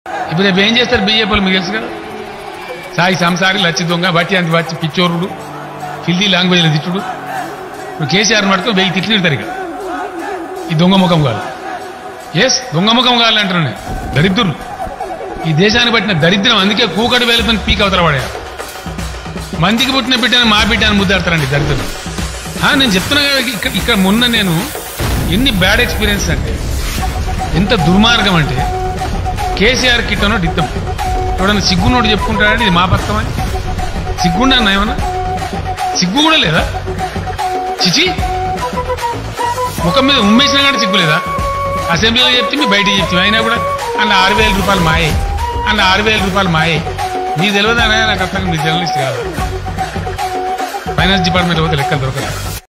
ఇప్పుడు రేపు ఏం చేస్తారు బీజేపీలు మీకు తెలుసు కదా సాయి సంసారి లచ్చి దొంగ బట్టి అంత వచ్చి పిచ్చోరుడు హిందీ లాంగ్వేజ్లో తిట్టుడు ఇప్పుడు కేసీఆర్ మటుకు వెయ్యి తిట్లు తిడతారు ఇక ఈ దొంగ ముఖం కాదు ఎస్ దొంగ ముఖం కావాలంటున్నాను నేను దరిద్రులు ఈ దేశాన్ని పట్టిన దరిద్రం అందుకే కూకటి వేలతో పీక్ అవతల పడారు మందికి పుట్టిన బిడ్డని మా బిడ్డ అని ముద్దాడతారండి దరిద్రులు ఆ, నేను చెప్తున్నా కదా ఇక్కడ ఇక్కడ మొన్న నేను ఎన్ని బ్యాడ్ ఎక్స్పీరియన్స్ అంటే ఎంత దుర్మార్గం అంటే కేసీఆర్ కిట్టనో డిత్తం ఎవడన్నా సిగ్గునోడు చెప్పుకుంటాడంటే ఇది మా పక్కమని సిగ్గుండా ఏమన్నా సిగ్గు కూడా లేదా చిచి ముఖం మీద ఉమ్మేసినా కానీ సిగ్గు లేదా అసెంబ్లీలో చెప్తే మీ బయటికి చెప్తే అయినా కూడా అన్న ఆరు వేల రూపాయలు మాయే అన్న ఆరు వేల రూపాయలు మాయే నీకు తెలియదా నాకు అర్థం మీకు జర్నలిస్ట్ కాదు ఫైనాన్స్ డిపార్ట్మెంట్ పోతే లెక్కలు దొరకదు